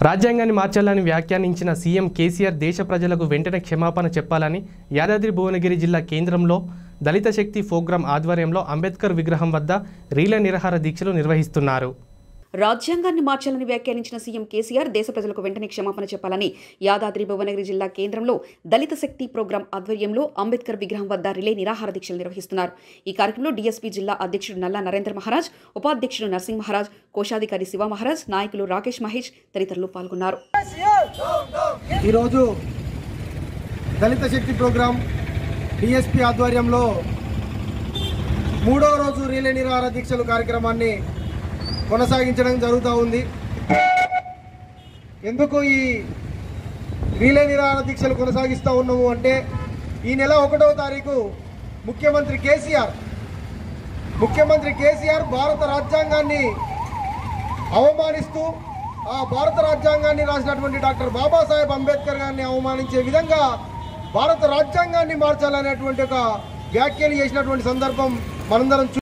రాజ్యాంగాన్ని మార్చాలని వ్యాఖ్యానించిన సీఎం కేసీఆర్ దేశ ప్రజలకు వెంటనే క్షమాపణ చెప్పాలని యాదాద్రి భువనగిరి జిల్లా కేంద్రంలో దళిత శక్తి ప్రోగ్రాం ఆధ్వర్యంలో అంబేద్కర్ విగ్రహం వద్ద రీల నిరహార దీక్షలు నిర్వహిస్తున్నారు రాజ్యాంగాన్ని మార్చాలని వ్యాఖ్యానించిన సీఎం కేసీఆర్ దేశ ప్రజలకు వెంటనే క్షమాపణ చెప్పాలని యాదాద్రి భువనగిరి జిల్లా కేంద్రంలో దళిత శక్తి ప్రోగ్రాం ఆధ్వర్యంలో అంబేద్కర్ విగ్రహం వద్ద రిలే నిరాహార దీక్షలు నిర్వహిస్తున్నారు ఈ కార్యక్రమంలో డీఎస్పీ జిల్లా అధ్యక్షుడు నల్లా నరేంద్ర మహారాజ్ ఉపాధ్యక్షుడు నర్సింగ్ మహారాజ్ కోశాధికారి శివ మహారాజ్ నాయకులు రాకేష్ మహేష్ తదితరులు పాల్గొన్నారు ఈరోజు దళిత శక్తి ప్రోగ్రాం డిఎస్పి ఆధ్వర్యంలో మూడవ రోజు రీలే నిరాహార దీక్షలు కార్యక్రమాన్ని కొనసాగించడం జరుగుతూ ఉంది ఎందుకు ఈ రీలే నిరాహార దీక్షలు కొనసాగిస్తూ ఉన్నాము అంటే ఈ నెల ఒకటవ తారీఖు ముఖ్యమంత్రి కేసీఆర్ ముఖ్యమంత్రి కేసీఆర్ భారత రాజ్యాంగాన్ని అవమానిస్తూ ఆ భారత రాజ్యాంగాన్ని రాసినటువంటి డాక్టర్ బాబాసాహెబ్ అంబేద్కర్ గారిని అవమానించే విధంగా భారత రాజ్యాంగాన్ని మార్చాలనేటువంటి ఒక వ్యాఖ్యలు చేసినటువంటి సందర్భం మనందరం చూ-